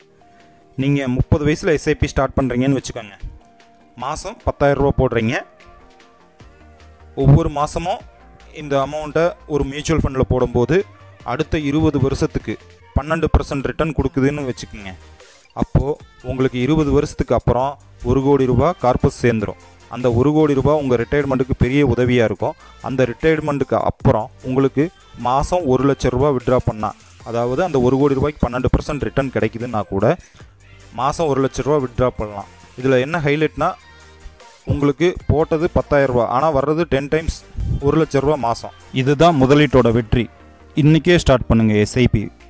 நீங்கள் முப்பது வயசில் எஸ்ஐபி ஸ்டார்ட் பண்ணுறீங்கன்னு வச்சுக்கோங்க மாதம் ரூபா போடுறீங்க ஒவ்வொரு மாதமும் இந்த அமௌண்ட்டை ஒரு மியூச்சுவல் ஃபண்டில் போடும்போது அடுத்த இருபது வருஷத்துக்கு பன்னெண்டு பர்சன்ட் ரிட்டர்ன் கொடுக்குதுன்னு வச்சுக்கோங்க அப்போது உங்களுக்கு இருபது வருஷத்துக்கு அப்புறம் ஒரு கோடி ரூபாய் கார்பஸ் சேர்ந்துடும் அந்த ஒரு கோடி ரூபாய் உங்கள் ரிட்டையர்மெண்ட்டுக்கு பெரிய உதவியாக இருக்கும் அந்த ரிட்டையர்மெண்ட்டுக்கு அப்புறம் உங்களுக்கு மாதம் ஒரு லட்ச ரூபா விட்ரா பண்ணால் அதாவது அந்த ஒரு கோடி ரூபாய்க்கு பன்னெண்டு பர்சன்ட் ரிட்டர்ன் கிடைக்குதுன்னா கூட மாதம் ஒரு லட்ச ரூபா விட்ரா பண்ணலாம் இதில் என்ன ஹைலைட்னா உங்களுக்கு போட்டது 10000 ரூபா ஆனால் வர்றது டென் டைம்ஸ் ஒரு லட்ச ரூபா மாதம் இதுதான் முதலீட்டோட வெற்றி இன்றைக்கே ஸ்டார்ட் பண்ணுங்கள் எஸ்ஐபி